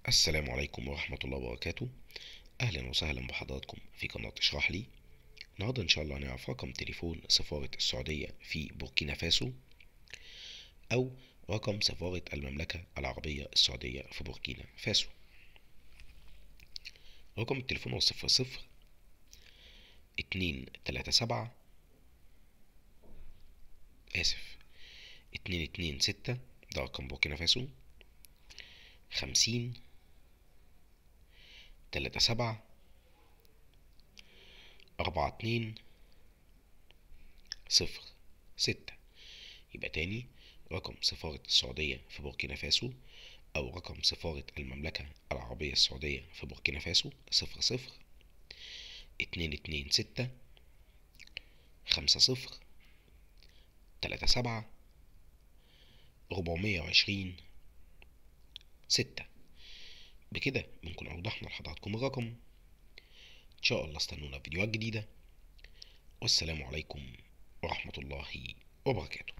السلام عليكم ورحمة الله وبركاته أهلا وسهلا بحضراتكم في قناة اشرح لي النهاردة إن شاء الله هنعرف رقم تليفون سفارة السعودية في بوركينا فاسو أو رقم سفارة المملكة العربية السعودية في بوركينا فاسو رقم التليفون هو صفر صفر اتنين تلاتة سبعة آسف اتنين اتنين ستة ده رقم بوركينا فاسو خمسين تلاتة سبعة أربعة اتنين صفر ستة يبقى تاني رقم سفارة السعودية في بوركينا فاسو أو رقم سفارة المملكة العربية السعودية في بوركينا فاسو صفر صفر اتنين اتنين ستة خمسة صفر تلاتة سبعة ربعمية وعشرين ستة بكده بنكون أوضحنا لحضراتكم الرقم إن شاء الله استنونا في فيديوهات جديدة والسلام عليكم ورحمة الله وبركاته